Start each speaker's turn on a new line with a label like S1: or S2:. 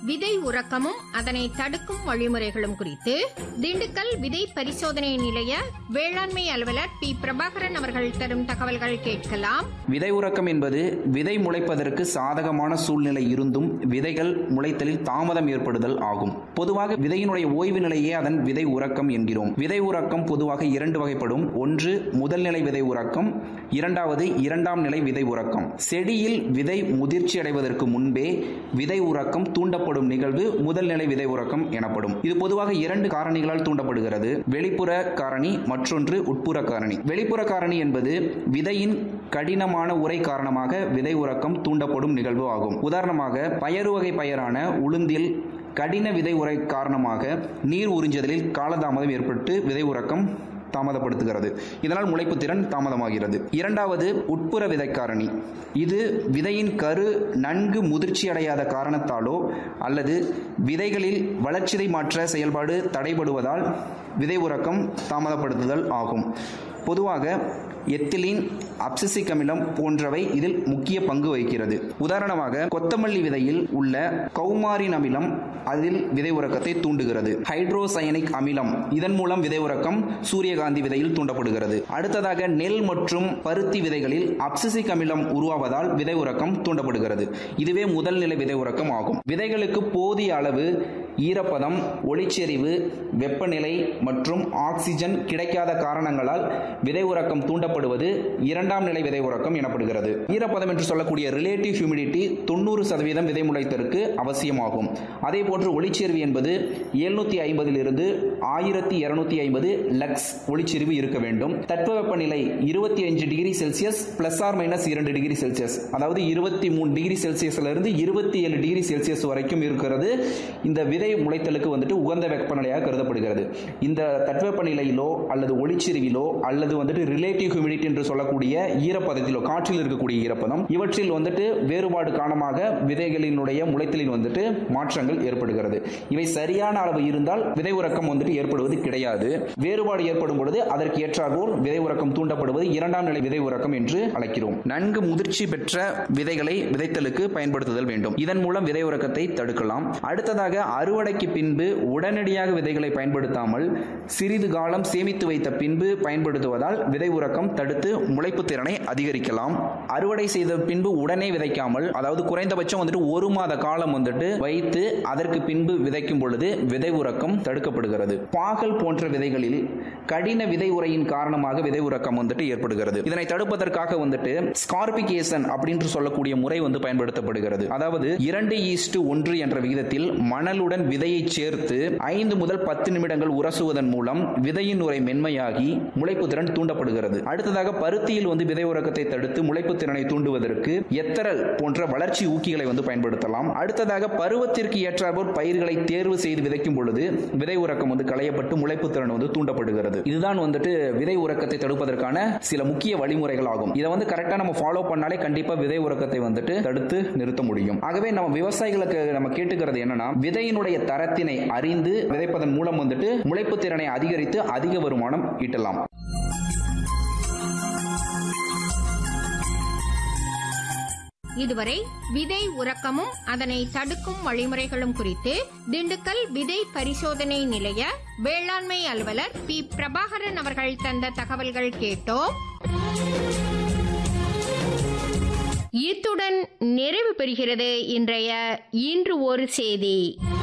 S1: விதை உறக்கமும் அதனை தடுக்கும் வழிமுறைகளும் குறித்து திண்டுக்கல் விதை பரிசோதனை நிலைய வேளாண்மை அலுவலர் பி பிரபாகரன் அவர்கள் தரும் தகவல்கள் கேட்கலாம்
S2: விதை உறக்கம் என்பது விதை முளைப்பதற்கு சாதகமான சூழ்நிலை இருந்தும் விதைகள் முளைத்தலில் தாமதம் ஏற்படுதல் ஆகும் பொதுவாக விதையினுடைய ஓய்வு நிலையே அதன் விதை உறக்கம் என்கிறோம் விதை உறக்கம் பொதுவாக இரண்டு வகைப்படும் ஒன்று முதல் நிலை விதை உறக்கம் இரண்டாவது இரண்டாம் நிலை விதை உறக்கம் செடியில் விதை முதிர்ச்சி அடைவதற்கு முன்பே விதை உறக்கம் தூண்டப்படும் நிகழ்வு முதல் நிலை விதை உறக்கம் எனப்படும் இது பொதுவாக இரண்டு காரணிகளால் தூண்டப்படுகிறது வெளிப்புற காரணி மற்றொன்று உட்புற காரணி வெளிப்புற காரணி என்பது விதையின் கடினமான உரை காரணமாக விதை உறக்கம் தூண்டப்படும் நிகழ்வு ஆகும் உதாரணமாக பயறு வகை பயிரான உளுந்தில் கடின விதை உரை காரணமாக நீர் உறிஞ்சுதலில் காலதாமதம் ஏற்பட்டு விதை உறக்கம் தாமதப்படுத்துகிறது இதனால் முளைப்பு திறன் தாமதமாகிறது இரண்டாவது உட்புற விதைக்காரணி இது விதையின் கரு நன்கு முதிர்ச்சி அடையாத காரணத்தாலோ அல்லது விதைகளில் வளர்ச்சிதை மாற்ற செயல்பாடு தடைபடுவதால் விதை உறக்கம் தாமதப்படுத்துதல் ஆகும் பொதுவாக எத்திலீன் அப்சிசிக் அமிலம் போன்றவை இதில் முக்கிய பங்கு வகிக்கிறது உதாரணமாக கொத்தமல்லி விதையில் உள்ள கௌமாரின் அமிலம் அதில் விதை உறக்கத்தை தூண்டுகிறது ஹைட்ரோசயனிக் அமிலம் இதன் மூலம் விதை உறக்கம் சூரியகாந்தி விதையில் தூண்டப்படுகிறது அடுத்ததாக நெல் மற்றும் பருத்தி விதைகளில் அப்சிசிக் அமிலம் உருவாவதால் விதை உறக்கம் தூண்டப்படுகிறது இதுவே முதல் நிலை விதை உறக்கம் ஆகும் விதைகளுக்கு போதிய அளவு ஈரப்பதம் ஒளிச்செறிவு வெப்பநிலை மற்றும் ஆக்சிஜன் கிடைக்காத காரணங்களால் விதை உறக்கம் தூண்டப்படுவது இரண்டாம் நிலை விதை உறக்கம் எனப்படுகிறது ஈரப்பதம் என்று சொல்லக்கூடிய ரிலேட்டிவ் ஹியூமிடிட்டி தொண்ணூறு சதவீதம் விதை முளைத்தற்கு அவசியமாகும் அதே போன்று ஒளிச்செறிவு என்பது எழுநூத்தி ஐம்பதிலிருந்து ஆயிரத்தி இருநூத்தி ஐம்பது லக்ஸ் ஒளிச்செறிவு இருக்க வேண்டும் தட்பவெப்பநிலை இருபத்தி அஞ்சு degree Celsius plus or minus இரண்டு டிகிரி செல்சியஸ் அதாவது இருபத்தி மூணு டிகிரி செல்சியஸ்ல இருந்து இருபத்தி ஏழு டிகிரி செல்சியஸ் வரைக்கும் இருக்கிறது இந்த விதை முளைத்தலுக்கு வந்துட்டு உகந்த வெப்பநிலையாக கருதப்படுகிறது இந்த தட்பவெப்பநிலையிலோ அல்லது ஒளிச்செறிவிலோ அல்லது வந்துட்டு ரிலேட்டிவ் ஹியூமிடிட்டி என்று சொல்லக்கூடிய ஈரப்பதத்திலோ காற்றில் இருக்கக்கூடிய ஈரப்பதம் இவற்றில் வந்துட்டு வேறுபாடு காரணமாக விதைகளினுடைய முளைத்தலில் வந்துட்டு மாற்றங்கள் ஏற்படுகிறது இவை சரியான அளவு இருந்தால் விதை உறக்கம் வந்துட்டு ஏற்படுவது கிடையாது வேறுபாடு ஏற்படும் பொழுது அதற்கு ஏற்றாற்போல் விதை உறக்கம் தூண்டப்படுவது இரண்டாம் நிலை விதை உறக்கம் என்று அழைக்கிறோம் நன்கு முதிர்ச்சி பெற்ற விதைகளை விதைத்தலுக்கு பயன்படுத்துதல் வேண்டும் இதன் மூலம் விதை உறக்கத்தை தடுக்கலாம் அடுத்ததாக அறுவடைக்கு பின்பு உடனடியாக விதைகளை பயன்படுத்தாமல் சிறிது காலம் சேமித்து வைத்த பின்பு பயன்படுத்துவதால் விதை உறக்கம் தடுத்து முளைப்பு திறனை அதிகரிக்கலாம் அறுவடை செய்த பின்பு உடனே விதைக்காமல் அதாவது குறைந்தபட்சம் வந்துட்டு ஒரு மாத காலம் வந்துட்டு வைத்து அதற்கு பின்பு விதைக்கும் பொழுது விதை உறக்கம் தடுக்கப்படுகிறது பாகல் போன்ற விதைகளில் கடின விதை உரையின் காரணமாக விதை உறக்கம் வந்துட்டு ஏற்படுகிறது இதனை தடுப்பதற்காக வந்துட்டு ஸ்கார்பிகேசன் அப்படின்னு சொல்லக்கூடிய முறை வந்து பயன்படுத்தப்படுகிறது அதாவது இரண்டு ஈஸ்ட் ஒன்று என்ற விகிதத்தில் மணலுடன் விதையை சேர்த்து ஐந்து முதல் பத்து நிமிடங்கள் உரசுவதன் மூலம் விதையின் உரை மென்மையாகி முளைப்பு திறன் தூண்டப்படுகிறது அடுத்ததாக பருத்தியில் வந்து விதை உறக்கத்தை தடுத்து முளைப்பு திறனை தூண்டுவதற்கு எத்தரல் போன்ற வளர்ச்சி ஊக்கிகளை வந்து பயன்படுத்தலாம் அடுத்ததாக பருவத்திற்கு ஏற்றாற்போல் பயிர்களை தேர்வு செய்து விதைக்கும் பொழுது விதை உறக்கம் வந்து களையப்பட்டு முளைப்பு திறன் வந்து தூண்டப்படுகிறது இதுதான் வந்துட்டு விதை உறக்கத்தை தடுப்பதற்கான சில முக்கிய வழிமுறைகள் ஆகும் இதை வந்து கரெக்டா நம்ம ஃபாலோ பண்ணாலே கண்டிப்பா விதை உறக்கத்தை வந்துட்டு தடுத்து நிறுத்த முடியும் ஆகவே நம்ம விவசாயிகளுக்கு நம்ம கேட்டுக்கிறது என்னன்னா விதையினுடைய தரத்தினை அறிந்து விதைப்பதன் மூலம் வந்துட்டு முளைப்பு திறனை அதிகரித்து அதிக வருமானம் ஈட்டலாம்
S1: இதுவரை விதை உறக்கமும் அதனை தடுக்கும் வழிமுறைகளும் குறித்து திண்டுக்கல் விதை பரிசோதனை நிலைய வேளாண்மை அலுவலர் பி பிரபாகரன் அவர்கள் தந்த தகவல்கள் கேட்டோம் இத்துடன் நிறைவு பெறுகிறது இன்றைய இன்று ஒரு செய்தி